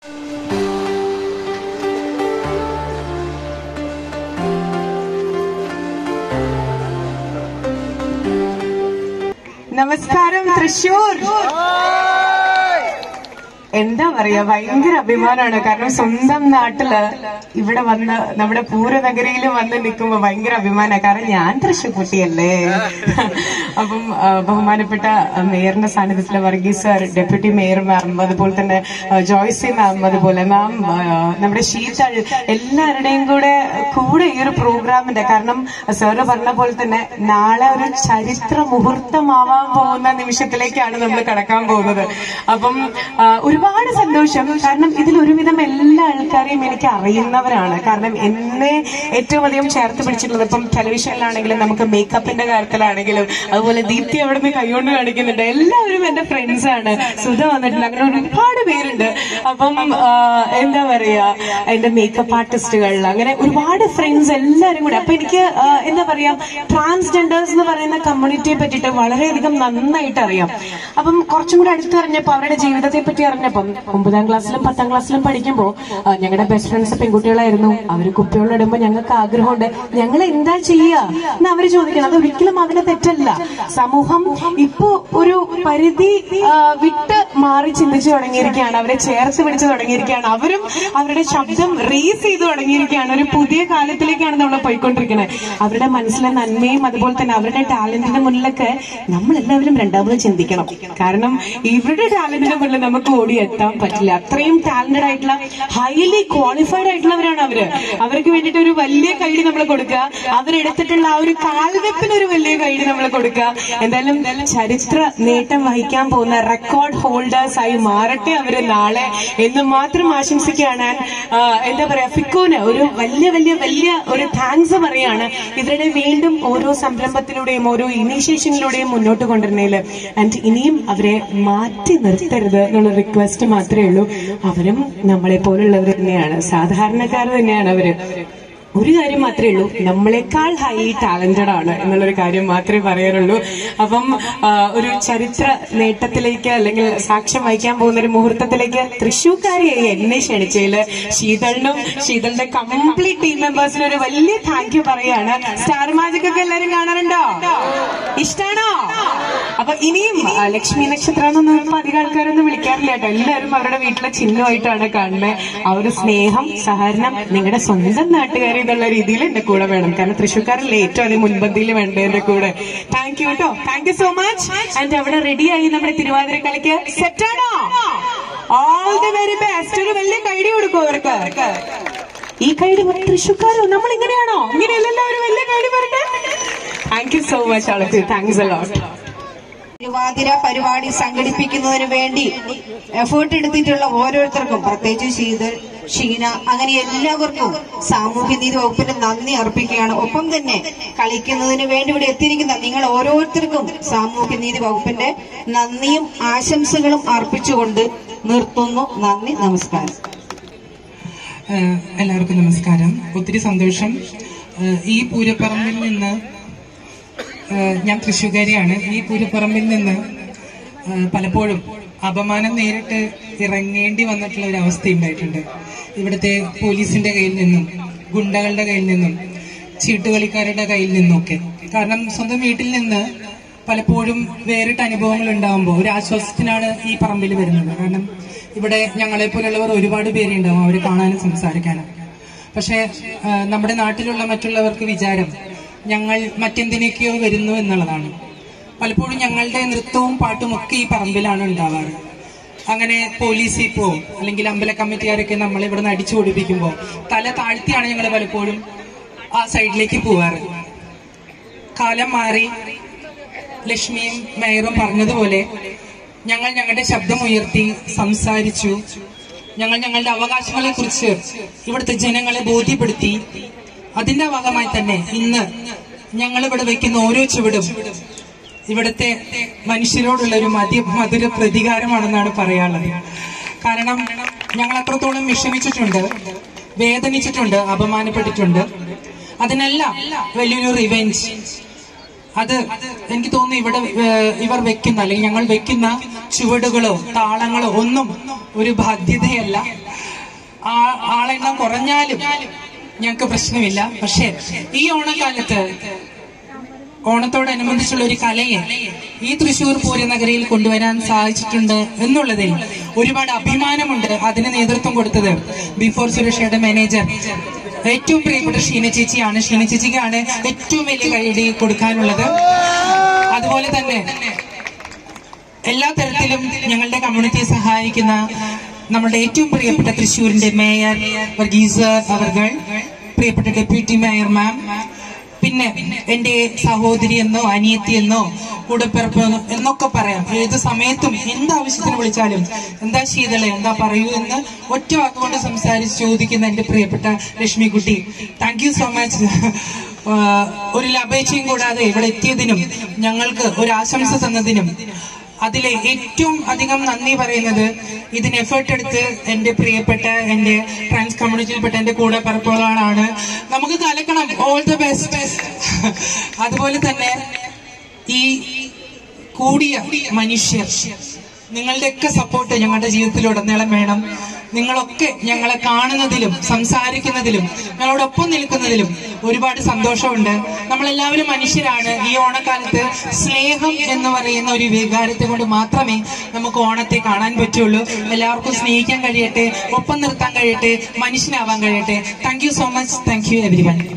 നമസ്കാരം തൃശൂർ എന്താ പറയാ ഭയങ്കര അഭിമാനമാണ് കാരണം സ്വന്തം നാട്ടില് ഇവിടെ വന്ന് നമ്മുടെ പൂരനഗരിയിൽ വന്ന് നിൽക്കുമ്പോ ഭയങ്കര അഭിമാനമാണ് കാരണം ഞാൻ തൃശ്ശൂർ കുട്ടിയല്ലേ അപ്പം ആ, ബഹുമാനപ്പെട്ട ആ, മേയറിന്റെ സാന്നിധ്യത്തിലെ Varghese sir deputy mayor ma'am അതുപോലെ തന്നെ ആ, ജോയ്സി മാം അതുപോലെ മാം ആ, നമ്മുടെ ശീതൾ എല്ലാവരുടെയും കൂടെ കൂടെ ഈ ഒരു പ്രോഗ്രാമിന്റെ കാരണം സാറ് പറഞ്ഞ പോലെ തന്നെ നാളെ ഒരു ചരിത്ര മുഹൂർത്തമാവാൻ പോകുന്ന നിമിഷത്തിലേക്കാണ് നമ്മൾ കടക്കാൻ പോകുന്നത് അപ്പം ആ, ഒരുപാട് സന്തോഷം കാരണം ഇതിൽ ഒരുവിധം എല്ലാ ആൾക്കാരെയും എനിക്ക് അറിയുന്നവരാണ് കാരണം എന്നെ ഏറ്റവും അധികം ചേർത്ത് പിടിച്ചിട്ടുള്ളത് ഇപ്പം ടെലിവിഷനിലാണെങ്കിലും നമുക്ക് മേക്കപ്പിന്റെ കാര്യത്തിലാണെങ്കിലും അതുപോലെ ദീപ്തി അവിടെ നിന്ന് കൈകൊണ്ട് കാണിക്കുന്നുണ്ട് എല്ലാവരും എന്റെ ഫ്രണ്ട്സ് ആണ് സുധ വന്നിട്ടുണ്ട് അങ്ങനെ ഒരുപാട് പേരുണ്ട് അപ്പം ആ, എന്താ പറയാ എന്റെ മേക്കപ്പ് ആർട്ടിസ്റ്റുകൾ അങ്ങനെ ഒരുപാട് ഫ്രണ്ട്സ് എല്ലാവരും കൂടെ അപ്പൊ എനിക്ക് ആ, എന്താ പറയാ ട്രാൻസ്ജെൻഡേഴ്സ് എന്ന് പറയുന്ന കമ്മ്യൂണിറ്റിയെ പറ്റിയിട്ട് വളരെയധികം നന്നായിട്ട് അറിയാം അപ്പം കുറച്ചും കൂടെ അടുത്തറിഞ്ഞപ്പോ അവരുടെ ജീവിതത്തെ പറ്റി അറിഞ്ഞപ്പം ഒമ്പതാം ക്ലാസ്സിലും പത്താം ക്ലാസ്സിലും പഠിക്കുമ്പോൾ ഞങ്ങളുടെ ബെസ്റ്റ് ഫ്രണ്ട്സ് പെൺകുട്ടികളായിരുന്നു അവര് കുപ്പിവെള്ളം ഇടുമ്പോൾ ഞങ്ങൾക്ക് ആഗ്രഹമുണ്ട് ഞങ്ങൾ എന്താ ചെയ്യുക എന്ന് അവര് ചോദിക്കണം അത് ഒരിക്കലും അതിന് തെറ്റല്ല സമൂഹം ഇപ്പോ ഒരു പരിധി ആ, വിട്ട് മാറി ചിന്തിച്ചു തുടങ്ങിയിരിക്കുകയാണ് അവരെ ചേർത്ത് പിടിച്ചു തുടങ്ങിയിരിക്കുകയാണ് അവരും അവരുടെ ശബ്ദം റേസ് ചെയ്തു തുടങ്ങിയിരിക്കുകയാണ് ഒരു പുതിയ കാലത്തിലേക്കാണ് നമ്മൾ പോയിക്കൊണ്ടിരിക്കുന്നത് അവരുടെ മനസ്സിലെ നന്മയും അതുപോലെ തന്നെ അവരുടെ ടാലന്റിന്റെ മുന്നിലൊക്കെ നമ്മൾ എല്ലാവരും രണ്ടാമത് ചിന്തിക്കണം കാരണം ഇവരുടെ ടാലന്റിന്റെ മുന്നിൽ നമുക്ക് ഓടിയെത്താൻ പറ്റില്ല അത്രയും ടാലന്റഡ് ആയിട്ടുള്ള ഹൈലി ക്വാളിഫൈഡ് ആയിട്ടുള്ളവരാണ് അവര് അവർക്ക് വേണ്ടിയിട്ട് ഒരു വലിയ കൈഡി നമ്മൾ കൊടുക്കുക അവരെടുത്തിട്ടുള്ള ആ ഒരു കാൽവെപ്പിന് ഒരു വലിയ കൈഡി നമ്മൾ കൊടുക്കുക എന്തായാലും ചരിത്ര നേട്ടം വഹിക്കാൻ പോകുന്ന റെക്കോർഡ് ഹോൾഡേഴ്സ് ആയി മാറട്ടെ അവര് നാളെ എന്ന് മാത്രം ആശംസിക്കുകയാണ് ഞാൻ, ആ, എന്താ പറയാ ഫിക്കോന് ഒരു വലിയ വലിയ വലിയ ഒരു താങ്ക്സ് പറയാണ് ഇവരുടെ വീണ്ടും ഓരോ സംരംഭത്തിലൂടെയും ഓരോ ഇനീഷ്യേഷനിലൂടെയും മുന്നോട്ട് കൊണ്ടുവരുന്നതില് ആൻഡ് ഇനിയും അവരെ മാറ്റി നിർത്തരുത് എന്നുള്ള റിക്വസ്റ്റ് മാത്രമേ ഉള്ളൂ അവരും നമ്മളെ പോലുള്ളവർ തന്നെയാണ് സാധാരണക്കാർ തന്നെയാണ് അവര് ഒരു കാര്യം മാത്രമേ ഉള്ളൂ നമ്മളെക്കാൾ ഹൈലി ടാലന്റഡ് ആണ് എന്നുള്ളൊരു കാര്യം മാത്രമേ പറയാനുള്ളൂ അപ്പം ആ, ഒരു ചരിത്ര നേട്ടത്തിലേക്ക് അല്ലെങ്കിൽ സാക്ഷ്യം വഹിക്കാൻ പോകുന്ന ഒരു മുഹൂർത്തത്തിലേക്ക് തൃശ്ശൂർക്കാരിയായി എന്നെ ക്ഷണിച്ചതില് ശീതളിനും ശീതളിന്റെ കംപ്ലീറ്റ് ടീം മെമ്പേഴ്സിന് ഒരു വലിയ താങ്ക് യു പറയാണ് സ്റ്റാർ മാജിക് ഒക്കെ എല്ലാരും കാണാറുണ്ടോ ഇഷ്ടാണോ അപ്പൊ ഇനിയും ആ, ലക്ഷ്മി നക്ഷത്രം എന്നൊന്നും ഇപ്പൊ അധികം ആൾക്കാരൊന്നും വിളിക്കാറില്ല കേട്ടോ എല്ലാവരും അവരുടെ വീട്ടിലെ ചിഹ്നമായിട്ടാണ് കാണുന്നത് ആ ഒരു സ്നേഹം സഹകരണം നിങ്ങളുടെ സ്വന്തം നാട്ടുകാരി എന്നുള്ള രീതിയിൽ എന്റെ കൂടെ വേണം കാരണം തൃശ്ശൂർക്കാരല്ലേ ഏറ്റവും അധികം മുൻപന്തിയിൽ വേണ്ടത് എന്റെ കൂടെ താങ്ക് യു കേട്ടോ thank you so much and അവിടെ റെഡിയായി നമ്മുടെ തിരുവാതിര കളിക്ക് സെറ്റാണോ ഓൾ ദി വെരി ബെസ്റ്റ് ഒരു വലിയ കൈഡി കൊടുക്കും അവർക്ക് ഈ കൈഡി തൃശ്ശൂർക്കാരോ നമ്മൾ ഇങ്ങനെയാണോ ഇങ്ങനെയല്ലല്ലോ ഒരു വലിയ കൈഡി പറട്ടെ താങ്ക് യു സോ മച്ച് അളക്ക് താങ്ക്സ് അലോട്ട് തിരുവാതിര പരിപാടി സംഘടിപ്പിക്കുന്നതിന് വേണ്ടി എഫേർട്ട് എടുത്തിട്ടുള്ള ഓരോരുത്തർക്കും പ്രത്യേകിച്ച് ശീതൾ ഷീന അങ്ങനെ എല്ലാവർക്കും സാമൂഹ്യനീതി വകുപ്പിന് നന്ദി അർപ്പിക്കുകയാണ് ഒപ്പം തന്നെ കളിക്കുന്നതിന് വേണ്ടി ഇവിടെ എത്തിയിരിക്കുന്ന നിങ്ങൾ ഓരോരുത്തർക്കും സാമൂഹ്യനീതി വകുപ്പിന്റെ നന്ദിയും ആശംസകളും അർപ്പിച്ചുകൊണ്ട് നിർത്തുന്നു നന്ദി നമസ്കാരം ഏഹ് എല്ലാവർക്കും നമസ്കാരം ഒത്തിരി സന്തോഷം ഏഹ് ഈ പൂരപ്പറമ്പിൽ നിന്ന് ഏഹ് ഞാൻ തൃശ്ശൂർക്കാരിയാണ് ഈ പൂരപ്പറമ്പിൽ നിന്ന് ഏഹ് പലപ്പോഴും അപമാനം നേരിട്ട് ഇറങ്ങേണ്ടി വന്നിട്ടുള്ള ഒരു അവസ്ഥ ഉണ്ടായിട്ടുണ്ട് ഇവിടുത്തെ പോലീസിന്റെ കയ്യിൽ നിന്നും ഗുണ്ടകളുടെ കയ്യിൽ നിന്നും ചീട്ടുകളിക്കാരുടെ കയ്യിൽ നിന്നൊക്കെ കാരണം സ്വന്തം വീട്ടിൽ നിന്ന് പലപ്പോഴും വേറിട്ട അനുഭവങ്ങൾ ഉണ്ടാകുമ്പോൾ ഒരു ആശ്വാസത്തിനാണ് ഈ പറമ്പിൽ വരുന്നത് കാരണം ഇവിടെ ഞങ്ങളെ പോലുള്ളവർ ഒരുപാട് പേരുണ്ടാവും അവരെ കാണാനും സംസാരിക്കാനും പക്ഷെ ആ, നമ്മുടെ നാട്ടിലുള്ള മറ്റുള്ളവർക്ക് വിചാരം ഞങ്ങൾ മറ്റെന്തിനൊക്കെയോ വരുന്നു എന്നുള്ളതാണ് പലപ്പോഴും ഞങ്ങളുടെ നൃത്തവും പാട്ടും ഒക്കെ ഈ പറമ്പിലാണ് ഉണ്ടാവാറ് അങ്ങനെ പോലീസിൽ പോവും അല്ലെങ്കിൽ അമ്പല കമ്മിറ്റിക്കാരൊക്കെ നമ്മളെ ഇവിടെ നിന്ന് അടിച്ചു ഓടിപ്പിക്കുമ്പോൾ തല താഴ്ത്തിയാണ് ഞങ്ങൾ പലപ്പോഴും ആ സൈഡിലേക്ക് പോവാറ് കാലം മാറി ലക്ഷ്മിയും മേയറും പറഞ്ഞതുപോലെ ഞങ്ങൾ ഞങ്ങളുടെ ശബ്ദം ഉയർത്തി സംസാരിച്ചു ഞങ്ങൾ ഞങ്ങളുടെ അവകാശങ്ങളെ കുറിച്ച് ഇവിടുത്തെ ജനങ്ങളെ ബോധ്യപ്പെടുത്തി അതിന്റെ ഭാഗമായി തന്നെ ഇന്ന് ഞങ്ങൾ ഇവിടെ വെക്കുന്ന ഓരോ ചുവടും ഇവിടുത്തെ മനുഷ്യരോടുള്ള ഒരു മതി മധുര പ്രതികാരമാണെന്നാണ് പറയാനുള്ളത് കാരണം ഞങ്ങൾ അത്രത്തോളം വിഷമിച്ചിട്ടുണ്ട് വേദനിച്ചിട്ടുണ്ട് അപമാനപ്പെട്ടിട്ടുണ്ട് അതിനെല്ലാം വലിയൊരു റിവെഞ്ച് അത് എനിക്ക് തോന്നുന്നു ഇവിടെ ഏഹ്, ഇവർ വെക്കുന്ന അല്ലെങ്കിൽ ഞങ്ങൾ വെക്കുന്ന ചുവടുകളോ താളങ്ങളോ ഒന്നും ഒരു ബാധ്യതയല്ല ആ- ആളെണ്ണം കുറഞ്ഞാലും ഞങ്ങൾക്ക് പ്രശ്നമില്ല പക്ഷെ ഈ ഓണക്കാലത്ത് ഓണത്തോടനുബന്ധിച്ചുള്ള ഒരു കലയെ ഈ തൃശൂർ പൂരനഗരിയിൽ കൊണ്ടുവരാൻ സാധിച്ചിട്ടുണ്ട് എന്നുള്ളതിൽ ഒരുപാട് അഭിമാനമുണ്ട് അതിന് നേതൃത്വം കൊടുത്തത് ബിഫോർ സുരക്ഷയുടെ മാനേജർ ഏറ്റവും പ്രിയപ്പെട്ട ഷീന ചേച്ചിയാണ് ഷീന ചേച്ചിക്കാണ് ഏറ്റവും വലിയ കൈയടി കൊടുക്കാനുള്ളത് അതുപോലെ തന്നെ എല്ലാ തരത്തിലും ഞങ്ങളുടെ കമ്മ്യൂണിറ്റിയെ സഹായിക്കുന്ന നമ്മുടെ ഏറ്റവും പ്രിയപ്പെട്ട തൃശ്ശൂരിന്റെ മേയർ വർഗീസ് അവർകൾ പ്രിയപ്പെട്ട ഡെപ്യൂട്ടി മേയർ മാം പിന്നെ എന്റെ സഹോദരി എന്നോ അനിയത്തി എന്നോ കൂടെപ്പിറപ്പ് എന്നോ എന്നൊക്കെ പറയാം ഏത് സമയത്തും എന്താവശ്യത്തിന് വിളിച്ചാലും എന്താ ശീതള എന്താ പറയൂ എന്ന് ഒറ്റ വാക്കുകൊണ്ട് സംസാരിച്ച് ചോദിക്കുന്ന എന്റെ പ്രിയപ്പെട്ട Lakshmikutty thank you so much ഒരു ലഭേച്ഛയും കൂടാതെ ഇവിടെ എത്തിയതിനും ഞങ്ങൾക്ക് ഒരു ആശംസ തന്നതിനും അതിലെ ഏറ്റവും അധികം നന്ദി പറയുന്നത് ഇതിന് എഫേർട്ട് എടുത്ത് എന്റെ പ്രിയപ്പെട്ട എന്റെ ട്രാൻസ് കമ്മ്യൂണിറ്റിയിൽപ്പെട്ട എന്റെ കൂടെ പറപ്പുകളാണ് നമുക്ക് കലക്കണം ഓൾ ദ ബെസ്റ്റ് അതുപോലെ തന്നെ ഈ കൂടിയ മനുഷ്യർ നിങ്ങളുടെയൊക്കെ സപ്പോർട്ട് ഞങ്ങളുടെ ജീവിതത്തിലുടനീളം വേണം നിങ്ങളൊക്കെ ഞങ്ങളെ കാണുന്നതിലും സംസാരിക്കുന്നതിലും ഞങ്ങളോടൊപ്പം നിൽക്കുന്നതിലും ഒരുപാട് സന്തോഷമുണ്ട് നമ്മളെല്ലാവരും മനുഷ്യരാണ് ഈ ഓണക്കാലത്ത് സ്നേഹം എന്ന് പറയുന്ന ഒരു വികാരത്തെ കൊണ്ട് മാത്രമേ നമുക്ക് ഓണത്തെ കാണാൻ പറ്റുള്ളൂ എല്ലാവർക്കും സ്നേഹിക്കാൻ കഴിയട്ടെ ഒപ്പം നിർത്താൻ കഴിയട്ടെ മനുഷ്യനാവാൻ കഴിയട്ടെ thank you so much thank you everyone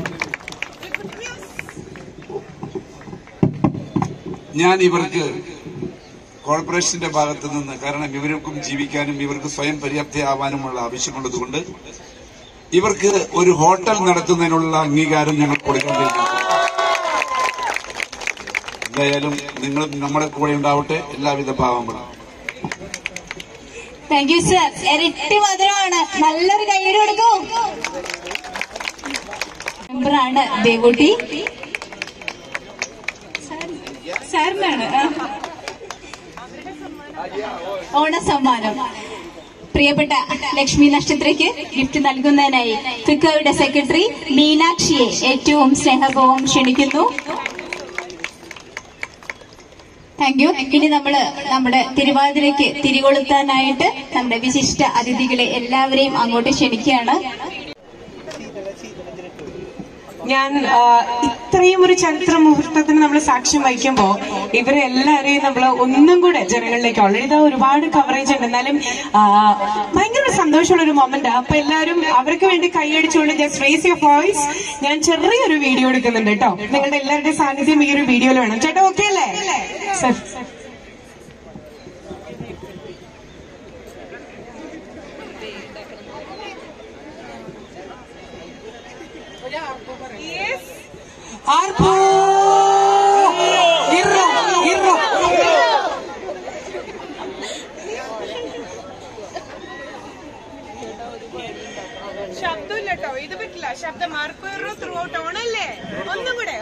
ഞാൻ ഇവർക്ക് കോർപ്പറേഷന്റെ ഭാഗത്ത് നിന്ന് കാരണം ഇവർക്കും ജീവിക്കാനും ഇവർക്ക് സ്വയം പര്യാപ്തയാവാനുമുള്ള ആവശ്യമുള്ളതുകൊണ്ട് ഇവർക്ക് ഒരു ഹോട്ടൽ നടത്തുന്നതിനുള്ള അംഗീകാരം ഞങ്ങൾ കൊടുക്കാൻ തീരുമാനിച്ചു എന്തായാലും നിങ്ങളും നമ്മുടെ കൂടെ ഉണ്ടാവട്ടെ എല്ലാവിധ ഭാവങ്ങളും താങ്ക് യു സർ ഇരട്ടി മധുരമാണ് നല്ലൊരു കൈയ്യടി കൊടുക്കൂ മെമ്പറാണ് ദേവൂട്ടി സാറിനാണ് ആ. ഓണസമ്മാനം പ്രിയപ്പെട്ട ലക്ഷ്മി നക്ഷത്രയ്ക്ക് ഗിഫ്റ്റ് നൽകുന്നതിനായി ഫിക്കോയുടെ സെക്രട്ടറി മീനാക്ഷിയെ ഏറ്റവും സ്നേഹപൂർവ്വം ക്ഷണിക്കുന്നു താങ്ക് യു ഇനി നമ്മള് നമ്മുടെ തിരുവാതിരയ്ക്ക് തിരികൊളുത്താനായിട്ട് നമ്മുടെ വിശിഷ്ട അതിഥികളെ എല്ലാവരെയും അങ്ങോട്ട് ക്ഷണിക്കുകയാണ് ഞാൻ ആ, ഇത്രയും ഒരു ചരിത്ര മുഹൂർത്തത്തിന് നമ്മൾ സാക്ഷ്യം വഹിക്കുമ്പോ ഇവരെ എല്ലാവരെയും നമ്മൾ ഒന്നും കൂടെ ജനങ്ങളിലേക്ക് ഓൾറെഡി ഇതാ ഒരുപാട് കവറേജ് ഉണ്ട് എന്നാലും ആ, ഭയങ്കര സന്തോഷമുള്ള ഒരു മൊമെന്റ് അപ്പൊ എല്ലാവരും അവർക്ക് വേണ്ടി കൈയടിച്ചുകൊണ്ട് ജസ്റ്റ് റേസ് യുവർ വോയിസ് ഞാൻ ചെറിയൊരു വീഡിയോ എടുക്കുന്നുണ്ട് കേട്ടോ നിങ്ങളുടെ എല്ലാവരുടെയും സാന്നിധ്യം ഈ ഒരു വീഡിയോയിൽ വേണം ചേട്ടാ ഓക്കെ അല്ലേ സർ ആർപ്പോ ഇറോ ഇറോ ശബ്ദമില്ല കേട്ടോ ഇത് പറ്റില്ല ശബ്ദം മാർക്കോ ത്രൂ ഔട്ട് ഓണല്ലേ ഒന്നും കൂടെ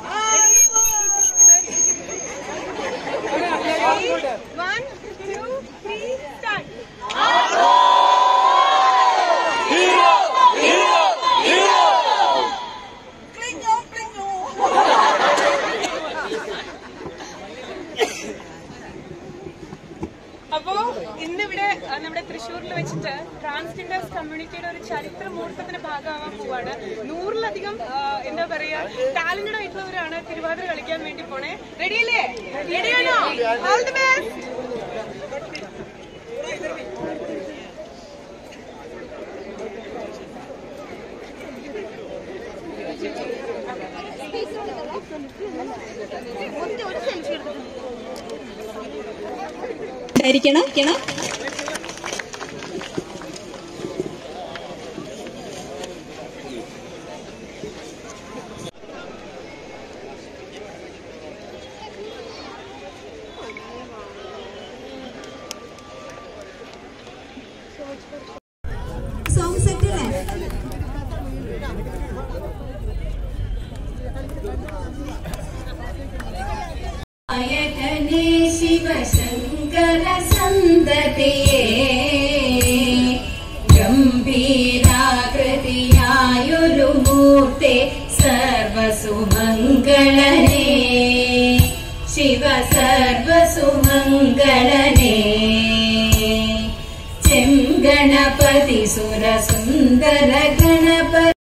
വൺ ടു ത്രീ സ്റ്റാർട്ട് അപ്പോ ഇന്നിവിടെ ആ, നമ്മുടെ തൃശ്ശൂരിൽ വെച്ചിട്ട് ട്രാൻസ്ജെൻഡേഴ്സ് കമ്മ്യൂണിറ്റിയുടെ ഒരു ചരിത്ര മുഹൂർത്തത്തിന്റെ ഭാഗമാവാൻ പോവാണ് നൂറിലധികം ആ, എന്താ പറയാ ടാലന്റഡ് ആയിട്ടുള്ളവരാണ് തിരുവാതിര കളിക്കാൻ വേണ്ടി പോണേ റെഡിയല്ലേ റെഡിയാണോ ഓൾ ദി ബെസ്റ്റ് ധരിക്കണം സോങ് സെറ്റ് അല്ലേ അയകനെ ശിവശങ്കര സന്തതിയേ ഗംഭീരാകൃതിയായൊരു മൂർത്തെ സർവസുമംഗളനെ ശിവ സർവസുമംഗളനെ ചെങ്കട ഗണപതി സുര സുന്ദര ഗണപതി